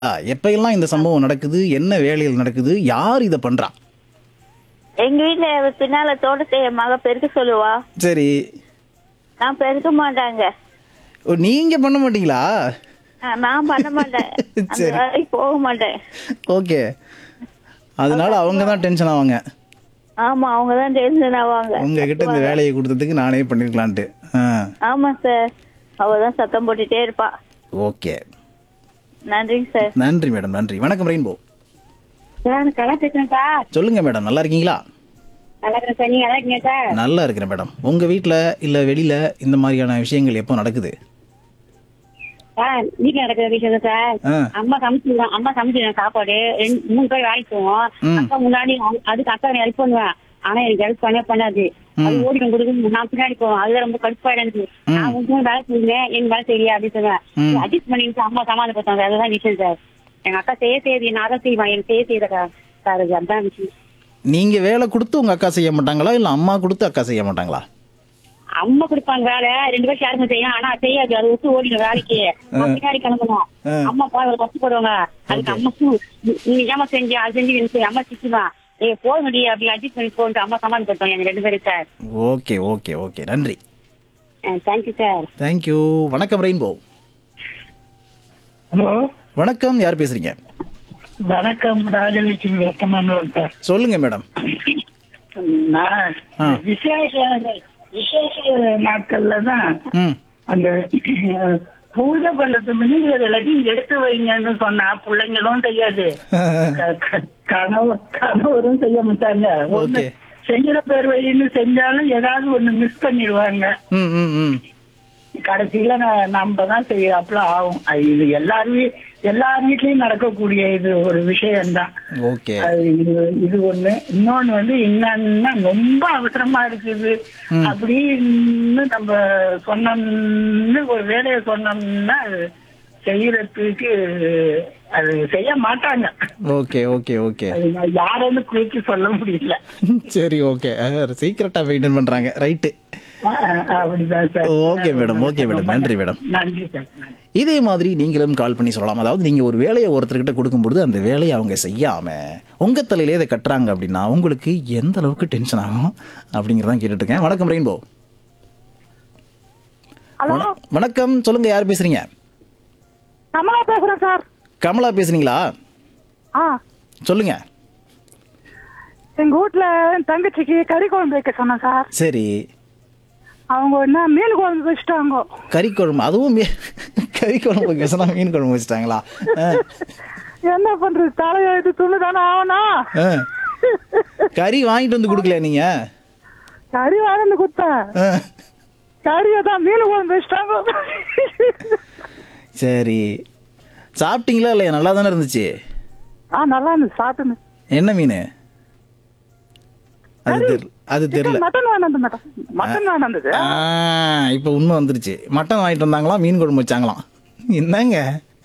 எப்பயெல்லாம் இந்த சம்பவம் நடக்குது என்ன வேலையில் நடக்குது யார் இதை பண்றா எங்க வீட்ல பின்னால தோட்டத்தை என் மக பெருக்க சொல்லுவா சரி நான் பெருக்க மாட்டாங்க ஓ, நீங்க பண்ண மாட்டீங்களா ஆ, நான் பண்ண மாட்டேன் அந்த சரி. வேலைக்கு போக மாட்டேன் ஓகே அதனால அவங்க தான் டென்ஷன் ஆவாங்க ஆமா அவங்க தான் டென்ஷன் ஆவாங்க உங்ககிட்ட இந்த வேலையை கொடுத்ததுக்கு நானே பண்ணிருக்கலான்ட்டு ஆ ஆமா சார் அவ தான் சத்தம் போட்டுட்டே இருப்பா ஓகே நன்றிங்க சார் நன்றி மேடம் நன்றி வணக்கம் ரெயின்போ சார் நல்லா பேசுறேன் சார் சொல்லுங்க மேடம் நல்லா இருக்கீங்களா நல்லா இருக்கிறேன் சார் நீங்க நல்லா இருக்கீங்க சார் நல்லா இருக்கிறேன் மேடம் உங்க வீட்ல இல்ல வெளியில இந்த மாதிரியான விஷயங்கள் எப்போ நடக்குது சார் வீட்டுல நடக்கிற விஷயம் தான் சார் ஆ. அம்மா சமைச்சிருவான் அம்மா சமைச்சிருவேன் சாப்பாடு ரெண்டு மூணு பேர் வேலைக்கு போவோம் ம். அக்கா முன்னாடி அவங்க- அதுக்கு அக்கா ஹெல்ப் பண்ணுவேன் ஆனா எனக்கு ஹெல்ப் பண்ணவே பண்ணாது அது ஓடிக்கும் கொடுக்கும் நான் பின்னாடி போவேன் அதுதான் ரொம்ப கடுப்பாயிடும் எனக்கு நான் உங்களுக்கு வேலை செய்யுங்க எங்க வேலை செய்யலையா அப்படின்னு ம். சொன்னேன் அட்ஜஸ்ட் பண்ணிட்டு அம்மா சமாளிப்பாங்க அதுதான் விஷயம் சார் எங்க அக்கா செய்ய செய்யுது நான் தான் செய்வேன் எனக்கு செய்ய செய்யற சார் அது அதான் விஷயம் நீங்க வேலை கொடுத்து உங்க அக்கா செய்ய மாட்டாங்களா இல்ல அம்மா கொடுத்து அக்கா செய்ய மாட்டாங்களா அம்மா கொடுப்பாங்க வேலை ரெண்டு பேரும் ஷேர் பண்ணி செய்யும் ஆனா செய்யாது அது விட்டு ஓடிடும் வேலைக்கு நான் பின்னாடி கிளம்பணும் ஆ. அம்மா பாரு கஷ்டப்படுவாங்க அதுக்கு அம்மா சு நீ ஏமா செஞ்சு அது செஞ்சு இது செஞ்சு அம்மா சிச்சுமா ஏ போக முடியும் அப்படி அட்ஜஸ்ட் பண்ணி போன்ட்டு அம்மா சமாளிப்படுத்தோம் எங்க ரெண்டு பேரும் சார் ஓகே ஓகே ஓகே நன்றி தேங்க்யூ சார் தேங்க்யூ வணக்கம் ரெயின்போ ஹலோ வணக்கம் யார் பேசுறீங்க வணக்கம் ராஜலட்சுமி வெக்கமானவர் சார் சொல்லுங்க மேடம் நான் ஆ. விசேஷ விசேஷ நாட்கள்ல தான் ம் அந்த அஹ், பூஜை பண்றது மினிகள் எல்லாத்தையும் எடுத்து வைங்கன்னு சொன்னா பிள்ளைங்களும் செய்யாது க- க- கணவர் கணவரும் செய்ய மாட்டாங்க ஒண்ணு Okay. செய்யற பேர் வழின்னு செஞ்சாலும் ஏதாவது ஒண்ணு மிஸ் பண்ணிடுவாங்க ம் ம் ம் கடைசியில ந- நம்ம தான் செய்யறாப்புல ஆகும் அது இது எல்லாரும் வீ- எல்லார் வீட்லயும் நடக்கக்கூடிய இது ஒரு விஷயம்தான் ஓகே அது இது இது ஒண்ணு இன்னொன்னு வந்து என்னன்னா ரொம்ப அவசரமா இருக்குது அப்படின்னு நம்ம சொன்னோம்னு ஒரு வேலையை சொன்னோம்னா அது செய்யறதுக்கு அது செய்ய மாட்டாங்க ஓகே ஓகே ஓகே அது நான் யாருன்னு குறிச்சு சொல்ல முடியல சரி ஓகே சீக்கிரட்டா மெயின்டைன் பண்றாங்க ரைட்டு அஹ் அப்படிதான் sir Okay, madam. Okay, madam. நன்றி, madam. நன்றி சார் நன்றி. இதே மாதிரி நீங்களும் கால் பண்ணி சொல்லலாம் அதாவது நீங்க ஒரு வேலையை ஒருத்தர்கிட்ட கொடுக்கும்பொழுது அந்த வேலையை அவங்க செய்யாம உங்க தலையிலே இதை கட்டுறாங்க அப்படின்னா உங்களுக்கு எந்த அளவுக்கு டென்ஷன் ஆகும் அப்படிங்கறதான் கேட்டுட்டு இருக்கேன் வணக்கம் ரெயின்போ வண- வணக்கம் சொல்லுங்க யார் பேசுறீங்க கமலா பேசுறேன் சார் கமலா பேசுறீங்களா ஆ சொல்லுங்க எங்க வீட்டுல தங்கச்சிக்கு கறி குழம்பு வைக்க சொன்னேன் சார் சரி அவங்க என்ன மீன் குழம்பு வச்சுட்டாங்க கறி குழம்பு அதுவும் மீ- கறி குழம்பு வைக்க சொன்னா மீன் குழம்பு வச்சுட்டாங்களா ஆ, என்ன பண்றது தலையெழுத்து துணு தானே ஆகணும் ஆ. கறி வாங்கிட்டு வந்து கொடுக்கல நீங்க கறி வாங்கி கொடுத்தேன் ஆ. கறியை தான் மீன் குழம்பு வச்சுட்டாங்க சரி சாப்பிட்டீங்களா இல்லையா நல்லா தானே இருந்துச்சு ஆ நல்லா இருந்துச்சு சாப்பிட்டுன்னு என்ன மீன் அது தெரியல அது தெரியல மட்டன் வேணாந்து மேடம் மட்டன் வேணாந்தது ஆ, இப்போ உண்மை வந்துருச்சு மட்டன் வாங்கிட்டு வந்தாங்களாம் மீன் குழம்பு வச்சாங்களாம் என்னங்க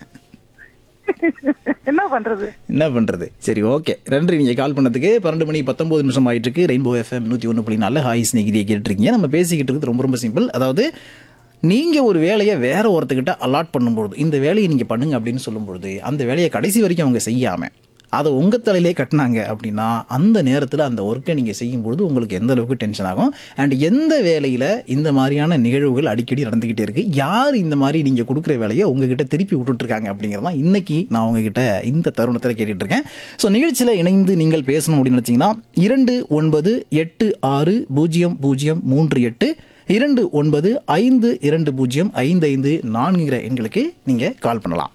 என்ன பண்றது என்ன பண்றது சரி ஓகே நன்றி நீங்க கால் பண்ணதுக்கு பன்னெண்டு மணி பத்தொன்பது நிமிஷம் ஆயிட்டு இருக்கு ரெயின்போ எஃப்எம் நூத்தி ஒன்று புள்ளி நாலு ஹாய் ஸ்நேகிதியை கேட்டுருக்கீங்க நம்ம பேசிக்கிட்டு இருக்கிறது ரொம்ப ரொம்ப சிம்பிள் அதாவது நீங்க ஒரு வேலையை வேற ஒருத்தர்கிட்ட அலாட் பண்ணும்பொழுது இந்த வேலையை நீங்க பண்ணுங்க அப்படின்னு சொல்லும்பொழுது அந்த வேலையை கடைசி வரைக்கும் அவங்க செய்யாம அதை உங்க தலையிலே கட்டினாங்க அப்படின்னா அந்த நேரத்தில் அந்த ஒர்க்கை நீங்க செய்யும்பொழுது உங்களுக்கு எந்த அளவுக்கு டென்ஷன் ஆகும் அண்ட் எந்த வேலையில இந்த மாதிரியான நிகழ்வுகள் அடிக்கடி நடந்துகிட்டே இருக்கு யார் இந்த மாதிரி நீங்க கொடுக்குற வேலையை உங்ககிட்ட திருப்பி விட்டுட்டு இருக்காங்க அப்படிங்கிறதான் இன்னைக்கு நான் உங்ககிட்ட இந்த தருணத்தில் கேட்டுட்டு இருக்கேன் ஸோ நிகழ்ச்சியில் இணைந்து நீங்கள் பேசணும் அப்படின்னு நினைச்சீங்கன்னா இரண்டு ஒன்பது எட்டு ஆறு பூஜ்ஜியம் பூஜ்ஜியம் மூன்று எட்டு இரண்டு ஒன்பது ஐந்து இரண்டு பூஜ்ஜியம் ஐந்து ஐந்து நான்குங்கிற எண்களுக்கு நீங்க கால் பண்ணலாம்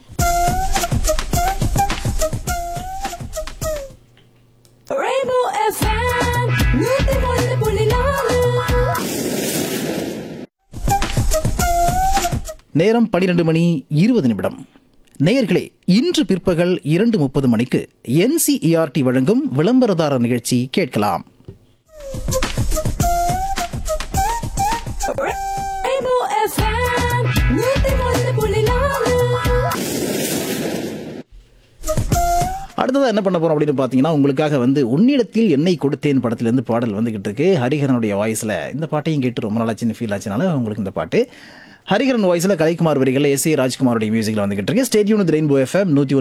Rainbow FM, நூத்தி ஒன்று புள்ளி நாலு நேரம் பன்னிரண்டு மணி இருபது நிமிடம் நேயர்களே இன்று பிற்பகல் இரண்டு முப்பது மணிக்கு என்சிஇஆர்டி வழங்கும் விளம்பரதாரர் நிகழ்ச்சி கேட்கலாம் Rainbow FM, நூத்தி ஒன்று புள்ளி நாலு அடுத்ததா என்ன பண்ண போறோம் அப்படின்னு பார்த்தீங்கன்னா உங்களுக்காக வந்து உன்னிடத்தில் என்னை கொடுத்தேன் படத்திலிருந்து பாடல் வந்துகிட்டு இருக்கு ஹரிஹரனுடைய வாய்ஸ்ல இந்த பாட்டையும் கேட்டு ரொம்ப நாளாச்சுன்னு ஃபீல் ஆச்சுனால உங்களுக்கு இந்த பாட்டு ஹரிகரன் வாய்ஸில் கலைக்குமார் வரிகளில் எஸ் ஏ ராஜ்குமாரோடைய மியூசிக்கில் வந்துகிட்டு இருக்கு ஸ்டேடியூன் ரெயின்போ எஃப்எம் நூற்றி